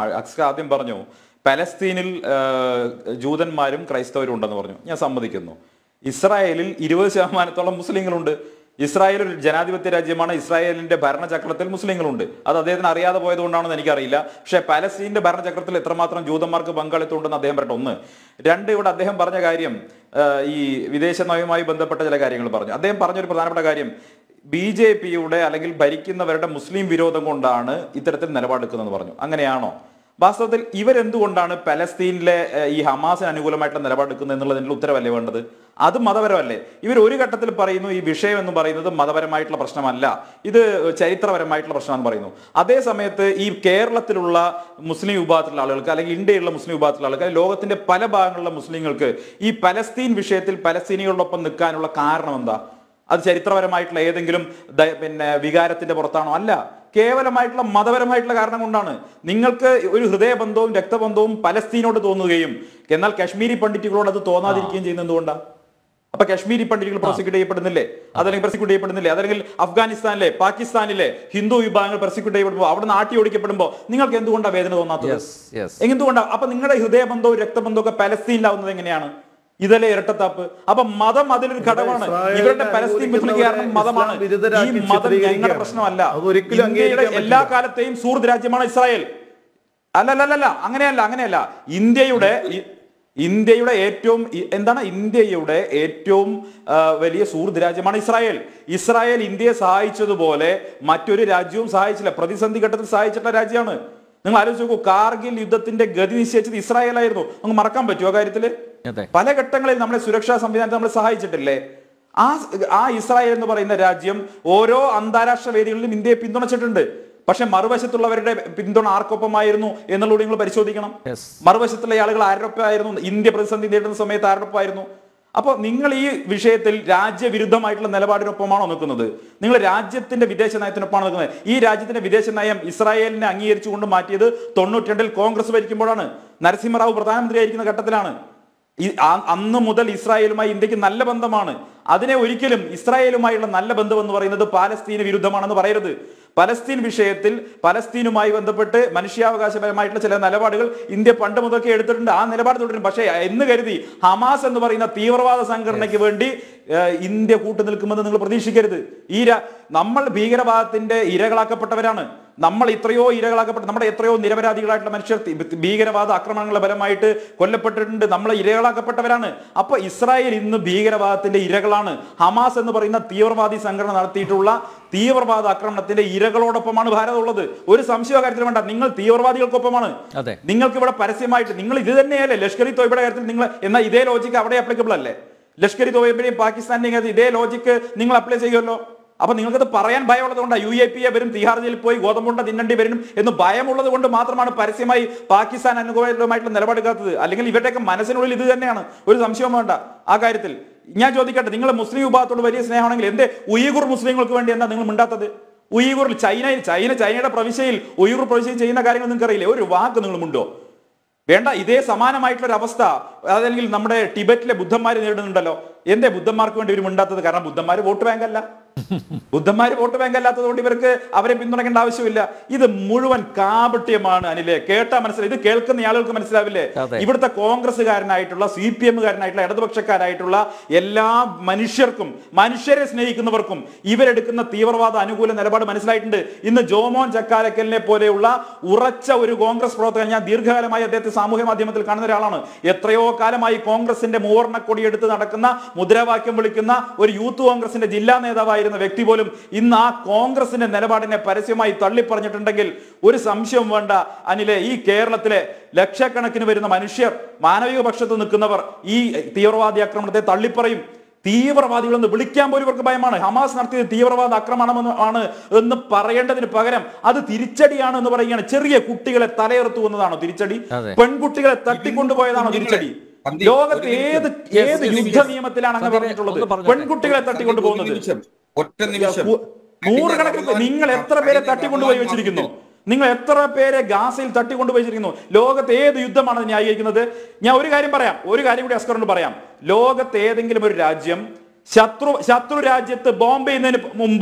ആ- അക്സ്ക ആദ്യം പറഞ്ഞു പലസ്തീനിൽ ആ, ജൂതന്മാരും ക്രൈസ്തവരും ഉണ്ടെന്ന് പറഞ്ഞു ഞാൻ സമ്മതിക്കുന്നു ഇസ്രായേലിൽ ഇരുപത് ശതമാനത്തോളം മുസ്ലിങ്ങളുണ്ട് ഇസ്രായേൽ ഒരു ജനാധിപത്യ രാജ്യമാണ് ഇസ്രായേലിന്റെ ഭരണചക്രത്തിൽ മുസ്ലിങ്ങളുണ്ട് അത് അദ്ദേഹത്തിന് അറിയാതെ പോയതുകൊണ്ടാണെന്ന് എനിക്കറിയില്ല പക്ഷേ പലസ്തീന്റെ ഭരണചക്രത്തിൽ എത്രമാത്രം ജൂതന്മാർക്ക് പങ്കാളിത്തം ഉണ്ടെന്ന് അദ്ദേഹം പറയട്ടെ ഒന്ന് രണ്ട് ഇവിടെ അദ്ദേഹം പറഞ്ഞ കാര്യം ആ, ഈ വിദേശ നയവുമായി ബന്ധപ്പെട്ട ചില കാര്യങ്ങൾ പറഞ്ഞു അദ്ദേഹം പറഞ്ഞൊരു പ്രധാനപ്പെട്ട കാര്യം ബി ജെ പിയുടെ അല്ലെങ്കിൽ ഭരിക്കുന്നവരുടെ മുസ്ലിം വിരോധം കൊണ്ടാണ് ഇത്തരത്തിൽ നിലപാടെടുക്കുന്നതെന്ന് പറഞ്ഞു അങ്ങനെയാണോ വാസ്തവത്തിൽ ഇവരെന്തുകൊണ്ടാണ് പലസ്തീനിലെ ഏഹ്, ഈ ഹമാസിന് അനുകൂലമായിട്ടുള്ള നിലപാടെടുക്കുന്നത് എന്നുള്ളതിനുള്ള ഉത്തരവല്ലേ വേണ്ടത് അത് മതപരമല്ലേ ഇവർ ഒരു ഘട്ടത്തിൽ പറയുന്നു ഈ വിഷയം എന്ന് പറയുന്നത് മതപരമായിട്ടുള്ള പ്രശ്നമല്ല ഇത് ചരിത്രപരമായിട്ടുള്ള പ്രശ്നമാണെന്ന് പറയുന്നു അതേ സമയത്ത് ഈ കേരളത്തിലുള്ള മുസ്ലിം വിഭാഗത്തിലുള്ള ആളുകൾക്ക് അല്ലെങ്കിൽ ഇന്ത്യയിലുള്ള മുസ്ലിം വിഭാഗത്തിലുള്ള ആളുകൾക്ക് അല്ലെങ്കിൽ ലോകത്തിന്റെ പല ഭാഗങ്ങളിലുള്ള മുസ്ലിങ്ങൾക്ക് ഈ പലസ്തീൻ വിഷയത്തിൽ പലസ്തീനികളോടൊപ്പം നിൽക്കാനുള്ള കാരണം എന്താ അത് ചരിത്രപരമായിട്ടുള്ള ഏതെങ്കിലും ദ- പിന്നെ വികാരത്തിന്റെ പുറത്താണോ അല്ല കേവലമായിട്ടുള്ള മതപരമായിട്ടുള്ള കാരണം കൊണ്ടാണ് നിങ്ങൾക്ക് ഒരു ഹൃദയബന്ധവും രക്തബന്ധവും പലസ്തീനോട് തോന്നുകയും എന്നാൽ കാശ്മീരി പണ്ഡിറ്റുകളോട് അത് തോന്നാതിരിക്കുകയും ചെയ്യുന്നത് എന്തുകൊണ്ടാണ് അപ്പൊ കാശ്മീരി പണ്ഡിറ്റുകൾ പ്രോസിക്യൂട്ട് ചെയ്യപ്പെടുന്നില്ലേ അതല്ലെങ്കിൽ പ്രോസിക്യൂട്ട് ചെയ്യപ്പെടുന്നില്ലേ അതല്ലെങ്കിൽ അഫ്ഗാനിസ്ഥാനിലെ പാകിസ്ഥാനിലെ ഹിന്ദു വിഭാഗങ്ങൾ പ്രോസിക്യൂട്ട് ചെയ്യപ്പെടുമ്പോൾ അവിടെ നാട്ടി ഓടിക്കപ്പെടുമ്പോൾ നിങ്ങൾക്ക് എന്തുകൊണ്ടാണ് വേദന തോന്നാത്തത് യെസ് യെസ് എന്തുകൊണ്ടാണ് അപ്പൊ നിങ്ങളുടെ ഹൃദയബന്ധവും രക്തബന്ധവും ഒക്കെ പലസ്തീനിലാവുന്നത് എങ്ങനെയാണ് ഇതല്ലേ ഇരട്ടത്താപ്പ് അപ്പൊ മതം അതിലൊരു ഘടകമാണ് ഇസ്രായേലിനെ ഇവരുടെ പലസ്തീൻ വിരുദ്ധ കാരണം മതമാണ് ഇസ്ലാം വിരുദ്ധരാക്കി ഈ മതം ഞങ്ങളുടെ ചിത്രീകരിക്കുകയാണ്. പ്രശ്നമല്ല അതൊരിക്കലും ഇന്ത്യയുടെ അംഗീകരിക്കാൻ എല്ലാ പറ്റില്ല. കാലത്തെയും സുഹൃത്ത് രാജ്യമാണ് ഇസ്രായേൽ അല്ലല്ലല്ല അങ്ങനെയല്ല അങ്ങനെയല്ല ഇന്ത്യയുടെ ഇ- ഇന്ത്യയുടെ ഏറ്റവും ഇ- എന്താണ് ഇന്ത്യയുടെ ഏറ്റവും ആ, വലിയ സുഹൃത്ത് രാജ്യമാണ് ഇസ്രായേൽ ഇസ്രായേൽ ഇന്ത്യയെ സഹായിച്ചതുപോലെ മറ്റൊരു രാജ്യവും സഹായിച്ചില്ല പ്രതിസന്ധി ഘട്ടത്തിൽ സഹായിച്ചിട്ടുള്ള രാജ്യമാണ് നിങ്ങൾ ആലോചിച്ച് നോക്കൂ കാർഗിൽ യുദ്ധത്തിന്റെ ഗതി നിശ്ചയിച്ചത് ഇസ്രായേൽ ആയിരുന്നു നമുക്ക് മറക്കാൻ പറ്റുമോ ആ കാര്യത്തില് അതെ. പല ഘട്ടങ്ങളിൽ നമ്മളെ സുരക്ഷാ സംവിധാനത്തെ നമ്മളെ സഹായിച്ചിട്ടില്ലേ ആ ആ ഇസ്രായേൽ എന്ന് പറയുന്ന രാജ്യം ഓരോ അന്താരാഷ്ട്ര വേദികളിലും ഇന്ത്യയെ പിന്തുണച്ചിട്ടുണ്ട് പക്ഷെ മറുവശത്തുള്ളവരുടെ പിന്തുണ ആർക്കൊപ്പമായിരുന്നു എന്നുള്ളത് നിങ്ങൾ പരിശോധിക്കണം Yes. മറുവശത്തുള്ള ആളുകൾ ആരോടൊപ്പമായിരുന്നു ഇന്ത്യ പ്രതിസന്ധി നേരിടുന്ന സമയത്ത് ആരോടൊപ്പമായിരുന്നു അപ്പോൾ നിങ്ങൾ ഈ വിഷയത്തിൽ രാജ്യവിരുദ്ധമായിട്ടുള്ള നിലപാടിനൊപ്പമാണോ നിൽക്കുന്നത് നിങ്ങൾ രാജ്യത്തിന്റെ വിദേശ നയത്തിനൊപ്പമാണോ നിൽക്കുന്നത് ഈ രാജ്യത്തിന്റെ വിദേശ നയം ഇസ്രായേലിനെ അംഗീകരിച്ചുകൊണ്ട് മാറ്റിയത് തൊണ്ണൂറ്റിരണ്ടിൽ കോൺഗ്രസ് ഭരിക്കുമ്പോഴാണ് നരസിംഹറാവു പ്രധാനമന്ത്രിയായിരിക്കുന്ന ഘട്ടത്തിലാണ് ഈ- ആ- അന്ന് മുതൽ ഇസ്രായേലുമായി ഇന്ത്യക്ക് നല്ല ബന്ധമാണ് അതിനെ ഒരിക്കലും ഇസ്രായേലുമായുള്ള നല്ല ബന്ധം എന്ന് പറയുന്നത് പാലസ്തീന് വിരുദ്ധമാണെന്ന് പറയരുത് പലസ്തീൻ വിഷയത്തിൽ പലസ്തീനുമായി ബന്ധപ്പെട്ട് മനുഷ്യാവകാശപരമായിട്ടുള്ള ചില നിലപാടുകൾ ഇന്ത്യ പണ്ട് മുതൽക്കേ എടുത്തിട്ടുണ്ട് ആ നിലപാട് തുടരും പക്ഷേ എന്ന് കരുതി ഹമാസ് എന്ന് പറയുന്ന തീവ്രവാദ സംഘടനയ്ക്ക് വേണ്ടി ഏഹ്, ഇന്ത്യ കൂട്ടുനിൽക്കുമെന്ന് നിങ്ങൾ പ്രതീക്ഷിക്കരുത് ഈ രാ- നമ്മൾ ഭീകരവാദത്തിന്റെ ഇരകളാക്കപ്പെട്ടവരാണ് നമ്മൾ ഇത്രയോ ഇരകളാക്കപ്പെട്ട നമ്മുടെ എത്രയോ നിരപരാധികളായിട്ടുള്ള മനുഷ്യർ തി- ഭീകരവാദ ആക്രമണങ്ങളുടെ ഫലമായിട്ട് കൊല്ലപ്പെട്ടിട്ടുണ്ട് നമ്മൾ ഇരകളാക്കപ്പെട്ടവരാണ് അപ്പൊ ഇസ്രായേൽ ഇന്ന് ഭീകരവാദത്തിന്റെ ഇരകളാണ് ഹമാസ് എന്ന് പറയുന്ന തീവ്രവാദി സംഘടന നടത്തിയിട്ടുള്ള തീവ്രവാദ ആക്രമണത്തിന്റെ ഇരകളോടൊപ്പമാണ് ഭാരതം ഉള്ളത് ഒരു സംശയ കാര്യത്തിൽ വേണ്ട നിങ്ങൾ തീവ്രവാദികൾക്കൊപ്പമാണ് അതെ. നിങ്ങൾക്ക് ഇവിടെ പരസ്യമായിട്ട് നിങ്ങൾ ഇത് തന്നെയല്ലേ ലഷ്കർ ഇ തോയ്ബയുടെ കാര്യത്തിൽ നിങ്ങൾ എന്നാൽ ഇതേ ലോജിക്ക് അവിടെ അപ്ലിക്കബിൾ അല്ലേ ലഷ്കർ ഇ തോയ്ബയുടെയും പാകിസ്ഥാന്റെയും കാര്യത്തിൽ ഇതേ ലോജിക്ക് നിങ്ങൾ അപ്ലൈ ചെയ്യുമല്ലോ അപ്പൊ നിങ്ങൾക്കത് പറയാൻ ഭയമുള്ളത് കൊണ്ടാണ് യു എ പി എ വരും തിഹാർ ജയിലിൽ പോയി ഗോതമ്പുണ്ട തിന്നണ്ടി വരും എന്ന് ഭയമുള്ളത് കൊണ്ട് മാത്രമാണ് പരസ്യമായി പാകിസ്ഥാൻ അനുകൂലമായിട്ടുള്ള നിലപാടെടുക്കാത്തത് അല്ലെങ്കിൽ ഇവരുടെയൊക്കെ മനസ്സിനുള്ളിൽ ഇത് തന്നെയാണ് ഒരു സംശയവും വേണ്ട ആ കാര്യത്തിൽ ഞാൻ ചോദിക്കട്ടെ നിങ്ങൾ മുസ്ലിം വിഭാഗത്തോട് വലിയ സ്നേഹമാണെങ്കിൽ എന്തേ ഉയ്ഗുർ മുസ്ലിങ്ങൾക്ക് വേണ്ടി എന്താ നിങ്ങൾ മിണ്ടാത്തത് ഉയ്ഗുറിൽ ചൈനയിൽ ചൈന ചൈനയുടെ പ്രവിശ്യയിൽ ഉയ്ഗുർ പ്രവിശ്യയിൽ ചെയ്യുന്ന കാര്യങ്ങൾ നിങ്ങൾക്ക് അറിയില്ലേ ഒരു വാക്ക് നിങ്ങൾ മുണ്ടോ വേണ്ട ഇതേ സമാനമായിട്ടുള്ള ഒരു അവസ്ഥ അതല്ലെങ്കിൽ നമ്മുടെ ടിബറ്റിലെ ബുദ്ധന്മാർ നേരിടുന്നുണ്ടല്ലോ എന്തേ ബുദ്ധന്മാർക്ക് വേണ്ടി ഇവർ മിണ്ടാത്തത് കാരണം ബുദ്ധന്മാർ വോട്ട് ബാങ്ക് അല്ല ബുദ്ധന്മാർ വോട്ട് ബാങ്ക് അല്ലാത്തത് കൊണ്ട് ഇവർക്ക് അവരെ പിന്തുണയ്ക്കേണ്ട ആവശ്യമില്ല ഇത് മുഴുവൻ കാപട്യമാണ് അനിലെ കേട്ടാ മനസ്സിലായി ഇത് കേൾക്കുന്ന ആളുകൾക്ക് മനസ്സിലാവില്ലേ അതെ. ഇവിടുത്തെ കോൺഗ്രസ്സുകാരനായിട്ടുള്ള സി പി എമ്മുകാരനായിട്ടുള്ള ഇടതുപക്ഷക്കാരായിട്ടുള്ള എല്ലാ മനുഷ്യർക്കും മനുഷ്യരെ സ്നേഹിക്കുന്നവർക്കും ഇവരെടുക്കുന്ന തീവ്രവാദ അനുകൂല നിലപാട് മനസ്സിലായിട്ടുണ്ട് ഇന്ന് ജോമോൻ ചക്കാലക്കലിനെ പോലെയുള്ള ഉറച്ച ഒരു കോൺഗ്രസ് പ്രവർത്തകൻ ഞാൻ ദീർഘകാലമായി അദ്ദേഹത്തെ സാമൂഹ്യ മാധ്യമത്തിൽ കാണുന്ന ഒരാളാണ് എത്രയോ കാലമായി കോൺഗ്രസിന്റെ മൂവർണ്ണ കൊടിയെടുത്ത് നടക്കുന്ന മുദ്രാവാക്യം വിളിക്കുന്ന ഒരു യൂത്ത് കോൺഗ്രസിന്റെ ജില്ലാ നേതാവായിരുന്ന വ്യക്തി പോലും ഇന്ന് ആ കോൺഗ്രസിന്റെ നിലപാടിനെ പരസ്യമായി തള്ളിപ്പറഞ്ഞിട്ടുണ്ടെങ്കിൽ ഒരു സംശയവും വേണ്ട അനിലെ ഈ കേരളത്തിലെ ലക്ഷക്കണക്കിന് വരുന്ന മനുഷ്യർ മാനവിക പക്ഷത്ത് നിൽക്കുന്നവർ ഈ തീവ്രവാദി ആക്രമണത്തെ തള്ളിപ്പറയും തീവ്രവാദികളെന്ന് വിളിക്കാൻ പോലും ഇവർക്ക് ഭയമാണ് ഹമാസ് നടത്തിയത് തീവ്രവാദ ആക്രമണമെന്ന് ആണ് എന്ന് പറയേണ്ടതിന് പകരം അത് തിരിച്ചടിയാണ് എന്ന് പറയുകയാണ് ചെറിയ കുട്ടികളെ തലയെറുത്തു എന്നതാണോ തിരിച്ചടി അതെ. പെൺകുട്ടികളെ തട്ടിക്കൊണ്ടുപോയതാണോ തിരിച്ചടി പന്തി, ലോകത്ത് ഒരു ഏത് നിമിഷം. ഏത് ഒരു യുദ്ധ നിമിഷം. നിയമത്തിലാണ് അങ്ങനെ സന്ദീപേ, പറഞ്ഞിട്ടുള്ളത് ഒന്ന് പറഞ്ഞോട്ടെ. പെൺകുട്ടികളെ തട്ടിക്കൊണ്ടുപോകുന്നത് ഒരു നിമിഷം. ഒറ്റ നിമിഷം കു- നൂറുകണക്കിന് നിങ്ങൾ എത്ര പേരെ തട്ടിക്കൊണ്ടുപോയി വെച്ചിരിക്കുന്നു നിങ്ങൾ എത്ര പേരെ ഗാസയിൽ തട്ടിക്കൊണ്ടുപോയി വെച്ചിരിക്കുന്നു ലോകത്ത് ഏത് യുദ്ധമാണ് അത് ന്യായീകരിക്കുന്നത് ഞാൻ ഒരു കാര്യം പറയാം ഒരു കാര്യം കൂടി അസ്കറിനോട് പറയാം ലോകത്ത് ഏതെങ്കിലും ഒരു രാജ്യം ശത്രു ശത്രു രാജ്യത്ത് ബോംബ് ചെയ്യുന്നതിന് മുമ്പ്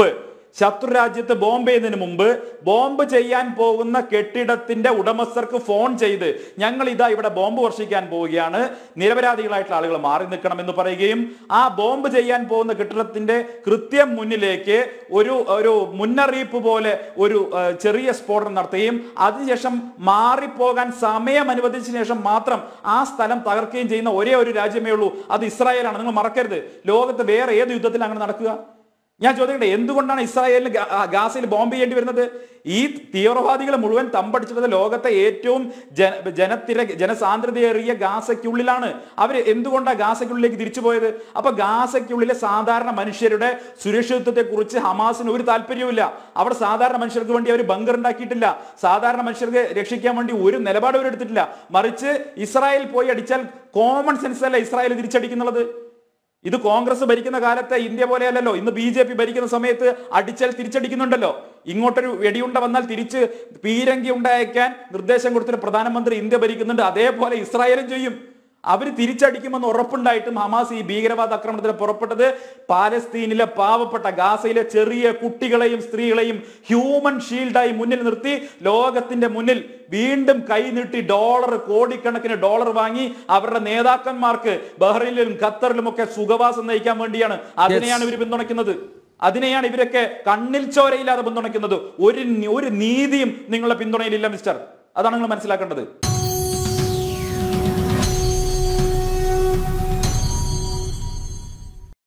ശത്രു രാജ്യത്ത് ബോംബ് ചെയ്യുന്നതിന് മുമ്പ് ബോംബ് ചെയ്യാൻ പോകുന്ന കെട്ടിടത്തിന്റെ ഉടമസ്ഥർക്ക് ഫോൺ ചെയ്ത് ഞങ്ങൾ ഇതാ ഇവിടെ ബോംബ് വർഷിക്കാൻ പോവുകയാണ് നിരപരാധികളായിട്ടുള്ള ആളുകൾ മാറി നിൽക്കണമെന്ന് പറയുകയും ആ ബോംബ് ചെയ്യാൻ പോകുന്ന കെട്ടിടത്തിന്റെ കൃത്യം മുന്നിലേക്ക് ഒരു ഒരു മുന്നറിയിപ്പ് പോലെ ഒരു ആ, ചെറിയ സ്ഫോടനം നടത്തുകയും അതിനുശേഷം മാറിപ്പോകാൻ സമയം അനുവദിച്ച ശേഷം മാത്രം ആ സ്ഥലം തകർക്കുകയും ചെയ്യുന്ന ഒരേ ഒരു രാജ്യമേ ഉള്ളൂ അത് ഇസ്രായേലാണ് നിങ്ങൾ മറക്കരുത് ലോകത്ത് വേറെ ഏത് യുദ്ധത്തിൽ അങ്ങനെ നടക്കുക ഞാൻ ചോദിക്കട്ടെ എന്തുകൊണ്ടാണ് ഇസ്രായേലിന് ഗാ- ആ ഗാസയിൽ ബോംബ് ചെയ്യേണ്ടി വരുന്നത് ഈ തീവ്രവാദികൾ മുഴുവൻ തമ്പടിച്ചിട്ടത് ലോകത്തെ ഏറ്റവും ജന ജനത്തിര ജനസാന്ദ്രതയേറിയ ഗാസയ്ക്കുള്ളിലാണ് അവർ എന്തുകൊണ്ടാണ് ഗാസയ്ക്കുള്ളിലേക്ക് തിരിച്ചു പോയത് അപ്പൊ ഗാസയ്ക്കുള്ളിലെ സാധാരണ മനുഷ്യരുടെ സുരക്ഷിതത്വത്തെ കുറിച്ച് ഹമാസിന് ഒരു താല്പര്യവുമില്ല അവിടെ സാധാരണ മനുഷ്യർക്ക് വേണ്ടി അവർ ബങ്കർ ഉണ്ടാക്കിയിട്ടില്ല സാധാരണ മനുഷ്യർക്ക് രക്ഷിക്കാൻ വേണ്ടി ഒരു നിലപാട് അവർ എടുത്തിട്ടില്ല മറിച്ച് ഇസ്രായേൽ പോയി അടിച്ചാൽ കോമൺ സെൻസ് അല്ല ഇസ്രായേൽ തിരിച്ചടിക്കുന്നുള്ളത് ഇത് കോൺഗ്രസ് ഭരിക്കുന്ന കാലത്തെ ഇന്ത്യ പോലെയല്ലല്ലോ ഇന്ന് ബി ജെ പി ഭരിക്കുന്ന സമയത്ത് അടിച്ചാൽ തിരിച്ചടിക്കുന്നുണ്ടല്ലോ ഇങ്ങോട്ടൊരു വെടിയുണ്ട വന്നാൽ തിരിച്ച് പീരങ്കി ഉണ്ടായേക്കാൻ നിർദ്ദേശം കൊടുത്തിട്ട് പ്രധാനമന്ത്രി ഇന്ത്യ ഭരിക്കുന്നുണ്ട് അതേപോലെ ഇസ്രായേലും ചെയ്യും അവർ തിരിച്ചടിക്കുമെന്ന് ഉറപ്പുണ്ടായിട്ടും ഹമാസ് ഈ ഭീകരവാദ ആക്രമണത്തിന് പുറപ്പെട്ടത് പാലസ്തീനിലെ പാവപ്പെട്ട ഗാസയിലെ ചെറിയ കുട്ടികളെയും സ്ത്രീകളെയും ഹ്യൂമൻ ഷീൽഡായി മുന്നിൽ നിർത്തി ലോകത്തിന്റെ മുന്നിൽ വീണ്ടും കൈനീട്ടി ഡോളർ കോടിക്കണക്കിന് ഡോളർ വാങ്ങി അവരുടെ നേതാക്കന്മാർക്ക് ബഹ്റൈനിലും ഖത്തറിലും ഒക്കെ സുഖവാസം നയിക്കാൻ വേണ്ടിയാണ് അതിനെയാണ് ഇവർ പിന്തുണയ്ക്കുന്നത് അതിനെയാണ് ഇവരൊക്കെ കണ്ണിൽ ചോരയില്ലാതെ പിന്തുണയ്ക്കുന്നത് ഒരു നി- ഒരു നീതിയും നിങ്ങളുടെ പിന്തുണയിലില്ല മിസ്റ്റർ അതാണ് നിങ്ങൾ മനസ്സിലാക്കേണ്ടത്